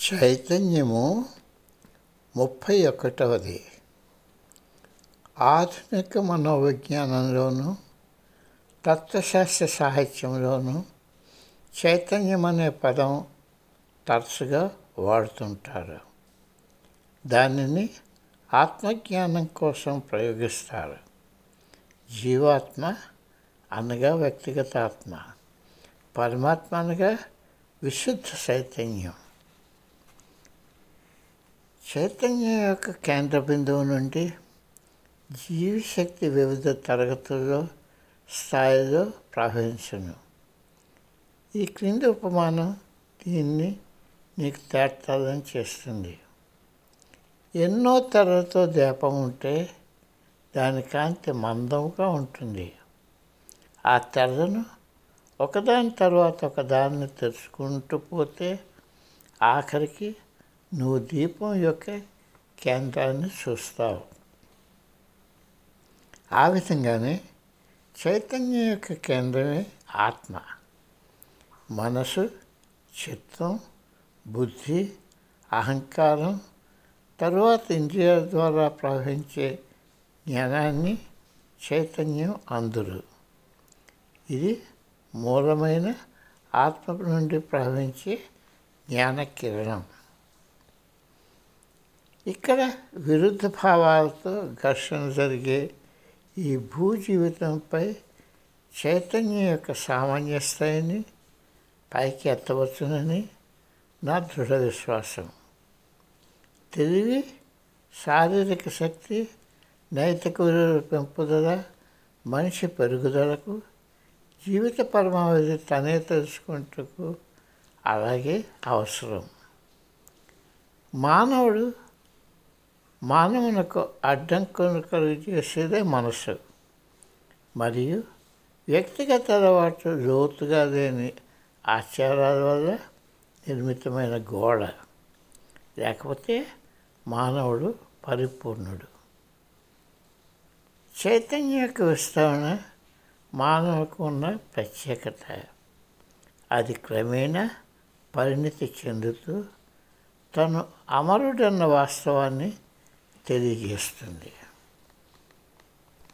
చైతన్యము ముప్పై ఒకటవది ఆధునిక మనోవిజ్ఞానంలోను తత్వశాస్త్ర సాహిత్యంలోను చైతన్యం అనే పదం తరచుగా వాడుతుంటారు దానిని ఆత్మజ్ఞానం కోసం ప్రయోగిస్తారు జీవాత్మ అనగా వ్యక్తిగత ఆత్మ పరమాత్మ అనగా విశుద్ధ చైతన్యం చైతన్యం యొక్క కేంద్ర బిందువు నుండి జీవశక్తి వివిధ తరగతుల్లో స్థాయిలో ప్రవహించును ఈ క్రింది ఉపమానం దీన్ని నీకు తేటతలం చేస్తుంది ఎన్నో తెరలతో దీపం ఉంటే దాని కాంతి మందంగా ఉంటుంది ఆ తెరలను ఒకదాని తర్వాత ఒకదాన్ని తెరుచుకుంటూ పోతే ఆఖరికి నువ్వు దీపం యొక్క కేంద్రాన్ని చూస్తావు ఆ విధంగానే చైతన్యం యొక్క కేంద్రమే ఆత్మ మనసు చిత్తం బుద్ధి అహంకారం తరువాత ఇంద్రియాల ద్వారా ప్రవహించే జ్ఞానాన్ని చైతన్యం అందురు ఇది మూలమైన ఆత్మ నుండి ప్రవహించే జ్ఞాన కిరణం ఇక్కడ విరుద్ధ భావాలతో ఘర్షణ జరిగే ఈ భూ జీవితంపై చైతన్యం యొక్క సామాన్య స్థాయిని పైకి ఎత్తవచ్చునని నా దృఢ విశ్వాసం తెలివి శారీరక శక్తి నైతిక విలువల పెంపుదల మనిషి పెరుగుదలకు జీవిత పరమావధి తనే తెలుసుకుంటకు అలాగే అవసరం మానవుడు మానవునకు అడ్డంకును కలుగు చేసేదే మనసు మరియు వ్యక్తిగత అలవాటు లోతుగా లేని ఆచారాల వల్ల నిర్మితమైన గోడ లేకపోతే మానవుడు పరిపూర్ణుడు చైతన్య యొక్క విస్తరణ మానవుకు ఉన్న ప్రత్యేకత అది క్రమేణా పరిణితి చెందుతూ తను అమరుడన్న వాస్తవాన్ని తెలియజేస్తుంది